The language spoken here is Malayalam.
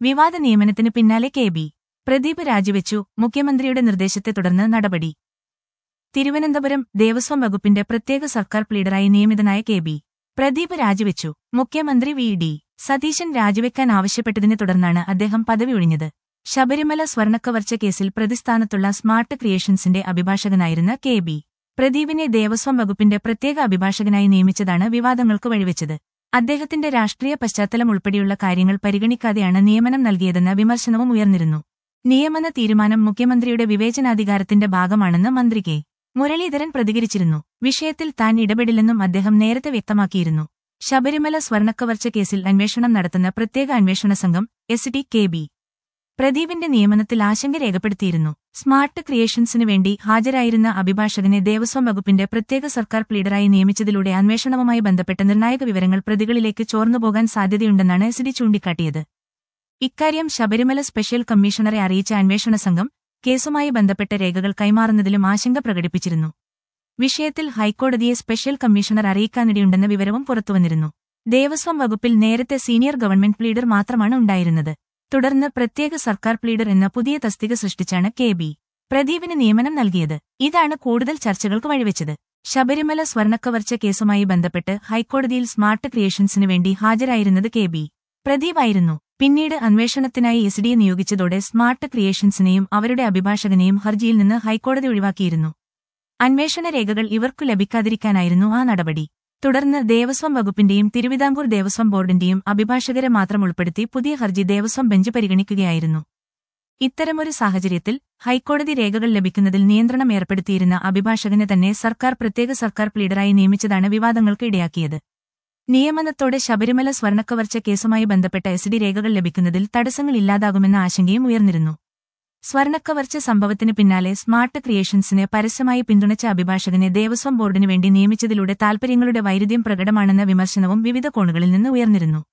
വിവാദ നിയമനത്തിന് പിന്നാലെ കെ ബി പ്രദീപ് രാജിവെച്ചു മുഖ്യമന്ത്രിയുടെ നിർദ്ദേശത്തെ തുടർന്ന് നടപടി തിരുവനന്തപുരം ദേവസ്വം വകുപ്പിന്റെ പ്രത്യേക സർക്കാർ പ്ലീഡറായി നിയമിതനായ കെ ബി പ്രദീപ് രാജിവെച്ചു മുഖ്യമന്ത്രി വി ഡി സതീശൻ രാജിവെക്കാൻ ആവശ്യപ്പെട്ടതിനെ തുടർന്നാണ് അദ്ദേഹം പദവി ഒഴിഞ്ഞത് ശബരിമല സ്വർണക്കവർച്ച കേസിൽ പ്രതിസ്ഥാനത്തുള്ള സ്മാർട്ട് ക്രിയേഷൻസിന്റെ അഭിഭാഷകനായിരുന്ന കെ ബി പ്രദീപിനെ ദേവസ്വം വകുപ്പിന്റെ പ്രത്യേക അഭിഭാഷകനായി നിയമിച്ചതാണ് വിവാദങ്ങൾക്ക് വഴിവെച്ചത് അദ്ദേഹത്തിന്റെ രാഷ്ട്രീയ പശ്ചാത്തലം ഉൾപ്പെടെയുള്ള കാര്യങ്ങൾ പരിഗണിക്കാതെയാണ് നിയമനം നൽകിയതെന്ന വിമർശനവും ഉയർന്നിരുന്നു നിയമന തീരുമാനം മുഖ്യമന്ത്രിയുടെ വിവേചനാധികാരത്തിന്റെ ഭാഗമാണെന്ന് മന്ത്രി കെ മുരളീധരൻ പ്രതികരിച്ചിരുന്നു വിഷയത്തിൽ താൻ ഇടപെടില്ലെന്നും അദ്ദേഹം നേരത്തെ വ്യക്തമാക്കിയിരുന്നു ശബരിമല സ്വർണക്കവർച്ച കേസിൽ അന്വേഷണം നടത്തുന്ന പ്രത്യേക അന്വേഷണ സംഘം എസ് ഡി കെ ബി പ്രദീപിന്റെ നിയമനത്തിൽ ആശങ്ക രേഖപ്പെടുത്തിയിരുന്നു സ്മാർട്ട് ക്രിയേഷൻസിനു വേണ്ടി ഹാജരായിരുന്ന അഭിഭാഷകനെ ദേവസ്വം വകുപ്പിന്റെ പ്രത്യേക സർക്കാർ പ്ലീഡറായി നിയമിച്ചതിലൂടെ അന്വേഷണവുമായി ബന്ധപ്പെട്ട നിർണായക വിവരങ്ങൾ പ്രതികളിലേക്ക് ചോർന്നുപോകാൻ സാധ്യതയുണ്ടെന്നാണ് എസ് ഡി ചൂണ്ടിക്കാട്ടിയത് ഇക്കാര്യം ശബരിമല സ്പെഷ്യൽ കമ്മീഷണറെ അറിയിച്ച അന്വേഷണ സംഘം കേസുമായി ബന്ധപ്പെട്ട രേഖകൾ കൈമാറുന്നതിലും ആശങ്ക പ്രകടിപ്പിച്ചിരുന്നു വിഷയത്തിൽ ഹൈക്കോടതിയെ സ്പെഷ്യൽ കമ്മീഷണർ അറിയിക്കാനിടയുണ്ടെന്ന വിവരവും പുറത്തുവന്നിരുന്നു ദേവസ്വം വകുപ്പിൽ നേരത്തെ സീനിയർ ഗവൺമെന്റ് പ്ലീഡർ മാത്രമാണ് ഉണ്ടായിരുന്നത് തുടർന്ന് പ്രത്യേക സർക്കാർ പ്ലീഡർ എന്ന പുതിയ തസ്തിക സൃഷ്ടിച്ചാണ് കെ ബി പ്രദീപിന് നിയമനം നൽകിയത് ഇതാണ് കൂടുതൽ ചർച്ചകൾക്ക് വഴിവെച്ചത് ശബരിമല സ്വർണക്കവർച്ച കേസുമായി ബന്ധപ്പെട്ട് ഹൈക്കോടതിയിൽ സ്മാർട്ട് ക്രിയേഷൻസിനു വേണ്ടി ഹാജരായിരുന്നത് കെ ബി പ്രദീപായിരുന്നു പിന്നീട് അന്വേഷണത്തിനായി എസ് ഡിയെ നിയോഗിച്ചതോടെ സ്മാർട്ട് ക്രിയേഷൻസിനെയും അവരുടെ അഭിഭാഷകനെയും ഹർജിയിൽ നിന്ന് ഹൈക്കോടതി ഒഴിവാക്കിയിരുന്നു അന്വേഷണ രേഖകൾ ഇവർക്കു ലഭിക്കാതിരിക്കാനായിരുന്നു ആ നടപടി തുടർന്ന് ദേവസ്വം വകുപ്പിന്റെയും തിരുവിതാംകൂർ ദേവസ്വം ബോർഡിന്റെയും അഭിഭാഷകരെ മാത്രം ഉൾപ്പെടുത്തി പുതിയ ഹർജി ദേവസ്വം ബെഞ്ച് പരിഗണിക്കുകയായിരുന്നു ഇത്തരമൊരു സാഹചര്യത്തിൽ ഹൈക്കോടതി രേഖകൾ ലഭിക്കുന്നതിൽ നിയന്ത്രണം ഏർപ്പെടുത്തിയിരുന്ന അഭിഭാഷകനെ തന്നെ സർക്കാർ പ്രത്യേക സർക്കാർ പ്ലീഡറായി നിയമിച്ചതാണ് വിവാദങ്ങൾക്ക് ഇടയാക്കിയത് നിയമനത്തോടെ ശബരിമല സ്വർണക്കവർച്ച കേസുമായി ബന്ധപ്പെട്ട എസ് ഡി രേഖകൾ ലഭിക്കുന്നതിൽ തടസ്സങ്ങൾ ഇല്ലാതാകുമെന്ന ആശങ്കയും ഉയർന്നിരുന്നു സ്വർണക്കവർച്ച സംഭവത്തിന് പിന്നാലെ സ്മാർട്ട് ക്രിയേഷൻസിനെ പരസ്യമായി പിന്തുണച്ച അഭിഭാഷകനെ ദേവസ്വം ബോർഡിനു വേണ്ടി നിയമിച്ചതിലൂടെ താൽപര്യങ്ങളുടെ വൈരുദ്ധ്യം പ്രകടമാണെന്ന വിമർശനവും വിവിധ കോണുകളിൽ നിന്ന് ഉയർന്നിരുന്നു